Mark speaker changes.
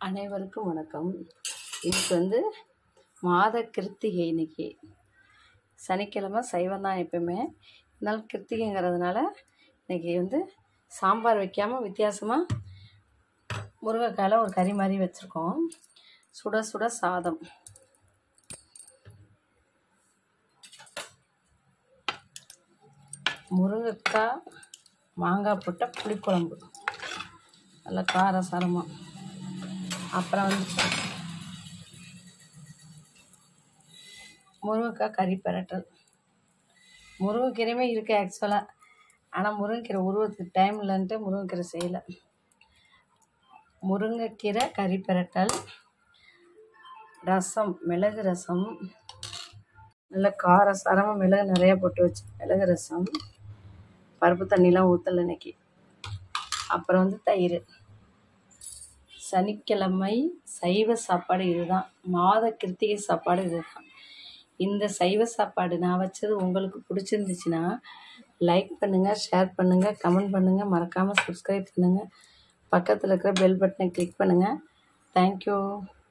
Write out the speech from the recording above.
Speaker 1: அனைவருக்கும் வணக்கம் இன்னைக்கு வந்து மாத கிருத்திகை இன்னைக்கு சனிக்கிழமை சைவம் தான் எப்பயுமே இருந்தாலும் கிருத்திகைங்கிறதுனால இன்னைக்கு வந்து சாம்பார் வைக்காமல் வித்தியாசமாக முருங்கைக்காயில் ஒரு கறி மாதிரி வச்சுருக்கோம் சுட சுட சாதம் முருங்கைக்காய் மாங்காய் போட்ட புளிக்குழம்பு நல்லா காரசாரமாக அப்புறம் வந்து முருங்கைக்காய் கறி பிரட்டல் முருங்கைக்கீரையுமே இருக்குது ஆக்சுவலாக ஆனால் முருங்கைக்கீரை உருவத்துக்கு டைம் இல்லைன்ட்டு முருங்கைக்கீரை செய்யலை முருங்கைக்கீரை கறி பிரட்டல் ரசம் மிளகு ரசம் நல்ல காரசாரமாக மிளகு நிறையா போட்டு வச்சு மிளகு ரசம் பருப்பு தண்ணிலாம் ஊற்றலை இன்னைக்கு அப்புறம் வந்து தயிர் சனிக்கிழமை சைவ சாப்பாடு இதுதான் மாத கிருத்திகை சாப்பாடு இதுதான் இந்த சைவ சாப்பாடு நான் வச்சது உங்களுக்கு பிடிச்சிருந்துச்சுன்னா லைக் பண்ணுங்கள் ஷேர் பண்ணுங்கள் கமெண்ட் பண்ணுங்கள் மறக்காமல் சப்ஸ்கிரைப் பண்ணுங்கள் பக்கத்தில் இருக்கிற பெல் பட்டனை கிளிக் பண்ணுங்கள் தேங்க்யூ